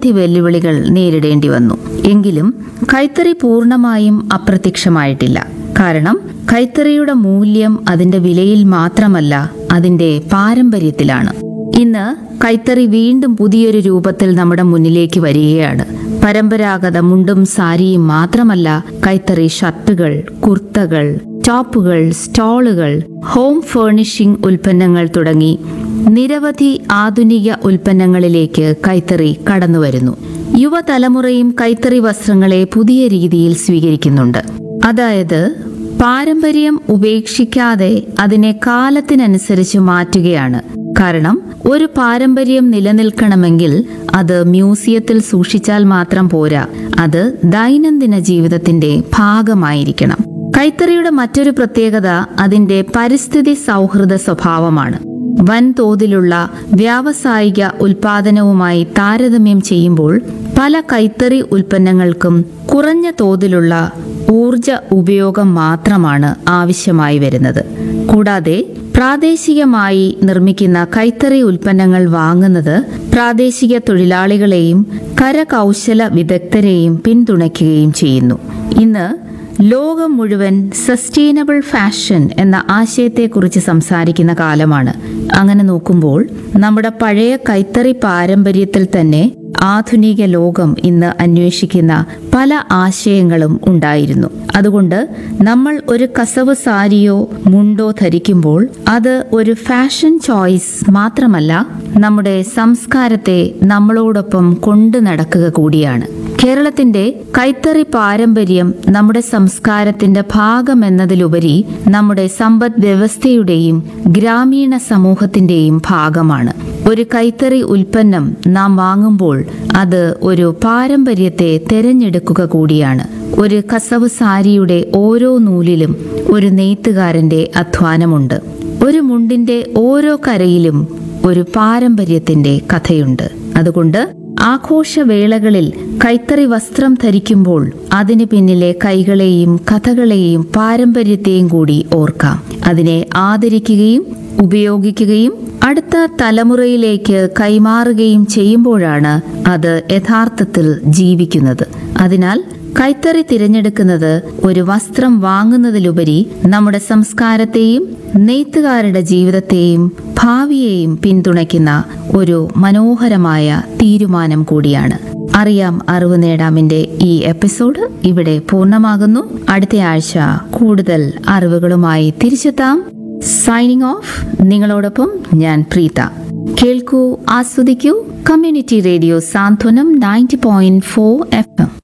നിരവധി വെല്ലുവിളികൾ നേരിടേണ്ടി വന്നു എങ്കിലും കൈത്തറി പൂർണ്ണമായും അപ്രത്യക്ഷമായിട്ടില്ല കാരണം കൈത്തറിയുടെ മൂല്യം അതിന്റെ വിലയിൽ മാത്രമല്ല അതിന്റെ പാരമ്പര്യത്തിലാണ് ഇന്ന് കൈത്തറി വീണ്ടും പുതിയൊരു രൂപത്തിൽ നമ്മുടെ മുന്നിലേക്ക് വരികയാണ് പരമ്പരാഗത മുണ്ടും സാരിയും മാത്രമല്ല കൈത്തറി ഷർട്ടുകൾ കുർത്തകൾ ടോപ്പുകൾ സ്റ്റോളുകൾ ഹോം ഫേർണിഷിംഗ് ഉൽപ്പന്നങ്ങൾ തുടങ്ങി നിരവധി ആധുനിക ഉൽപ്പന്നങ്ങളിലേക്ക് കൈത്തറി കടന്നുവരുന്നു യുവതലമുറയും കൈത്തറി വസ്ത്രങ്ങളെ പുതിയ രീതിയിൽ സ്വീകരിക്കുന്നുണ്ട് അതായത് പാരമ്പര്യം ഉപേക്ഷിക്കാതെ അതിനെ കാലത്തിനനുസരിച്ച് മാറ്റുകയാണ് കാരണം ഒരു പാരമ്പര്യം നിലനിൽക്കണമെങ്കിൽ അത് മ്യൂസിയത്തിൽ സൂക്ഷിച്ചാൽ മാത്രം പോരാ അത് ദൈനംദിന ജീവിതത്തിന്റെ ഭാഗമായിരിക്കണം കൈത്തറിയുടെ മറ്റൊരു പ്രത്യേകത അതിന്റെ പരിസ്ഥിതി സൗഹൃദ സ്വഭാവമാണ് വൻതോതിലുള്ള വ്യാവസായിക ഉൽപാദനവുമായി താരതമ്യം ചെയ്യുമ്പോൾ പല കൈത്തറി ഉൽപ്പന്നങ്ങൾക്കും കുറഞ്ഞ തോതിലുള്ള ഊർജ ഉപയോഗം മാത്രമാണ് ആവശ്യമായി വരുന്നത് കൂടാതെ പ്രാദേശികമായി നിർമ്മിക്കുന്ന കൈത്തറി ഉൽപ്പന്നങ്ങൾ വാങ്ങുന്നത് പ്രാദേശിക തൊഴിലാളികളെയും കരകൗശല വിദഗ്ധരെയും പിന്തുണയ്ക്കുകയും ചെയ്യുന്നു ഇന്ന് ലോകം മുഴുവൻ സസ്റ്റൈനബിൾ ഫാഷൻ എന്ന ആശയത്തെക്കുറിച്ച് സംസാരിക്കുന്ന കാലമാണ് അങ്ങനെ നോക്കുമ്പോൾ നമ്മുടെ പഴയ കൈത്തറി പാരമ്പര്യത്തിൽ തന്നെ ആധുനിക ലോകം ഇന്ന് അന്വേഷിക്കുന്ന പല ആശയങ്ങളും ഉണ്ടായിരുന്നു അതുകൊണ്ട് നമ്മൾ ഒരു കസവ് സാരിയോ മുണ്ടോ ധരിക്കുമ്പോൾ അത് ഒരു ഫാഷൻ ചോയ്സ് മാത്രമല്ല നമ്മുടെ സംസ്കാരത്തെ നമ്മളോടൊപ്പം കൊണ്ടു നടക്കുക കൂടിയാണ് കേരളത്തിന്റെ കൈത്തറി പാരമ്പര്യം നമ്മുടെ സംസ്കാരത്തിന്റെ ഭാഗമെന്നതിലുപരി നമ്മുടെ സമ്പദ് വ്യവസ്ഥയുടെയും ഗ്രാമീണ സമൂഹത്തിന്റെയും ഭാഗമാണ് ഒരു കൈത്തറി ഉൽപ്പന്നം നാം വാങ്ങുമ്പോൾ അത് ഒരു പാരമ്പര്യത്തെ തെരഞ്ഞെടുക്കുക കൂടിയാണ് ഒരു കസവ് സാരിയുടെ ഓരോ നൂലിലും ഒരു നെയ്ത്തുകാരന്റെ അധ്വാനമുണ്ട് ഒരു മുണ്ടിന്റെ ഓരോ കരയിലും ഒരു പാരമ്പര്യത്തിന്റെ കഥയുണ്ട് അതുകൊണ്ട് ആഘോഷവേളകളിൽ കൈത്തറി വസ്ത്രം ധരിക്കുമ്പോൾ അതിന് പിന്നിലെ കൈകളെയും കഥകളെയും പാരമ്പര്യത്തെയും കൂടി ഓർക്കാം അതിനെ ആദരിക്കുകയും ഉപയോഗിക്കുകയും അടുത്ത തലമുറയിലേക്ക് കൈമാറുകയും ചെയ്യുമ്പോഴാണ് അത് യഥാർത്ഥത്തിൽ ജീവിക്കുന്നത് അതിനാൽ കൈത്തറി തിരഞ്ഞെടുക്കുന്നത് ഒരു വസ്ത്രം വാങ്ങുന്നതിലുപരി നമ്മുടെ സംസ്കാരത്തെയും നെയ്ത്തുകാരുടെ ജീവിതത്തെയും ഭാവിയെയും പിന്തുണയ്ക്കുന്ന ഒരു മനോഹരമായ തീരുമാനം കൂടിയാണ് അറിയാം അറിവ് നേടാമിന്റെ ഈ എപ്പിസോഡ് ഇവിടെ പൂർണ്ണമാകുന്നു അടുത്ത ആഴ്ച കൂടുതൽ അറിവുകളുമായി തിരിച്ചെത്താം സൈനിങ് ഓഫ് നിങ്ങളോടൊപ്പം ഞാൻ പ്രീത കേൾക്കൂ ആസ്വദിക്കൂ community radio Santhwanam ninety point four F M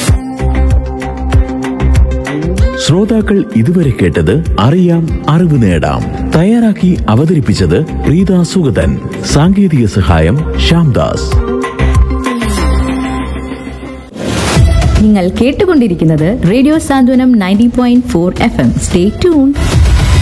ശ്രോതാക്കൾ ഇതുവരെ കേട്ടത് അറിയാം അറിവ് നേടാം തയ്യാറാക്കി അവതരിപ്പിച്ചത് പ്രീത സുഗതൻ സാങ്കേതിക സഹായം ശ്യാംദാസ് നിങ്ങൾ കേട്ടുകൊണ്ടിരിക്കുന്നത് radio Santhwanam ninety point four F M stay tune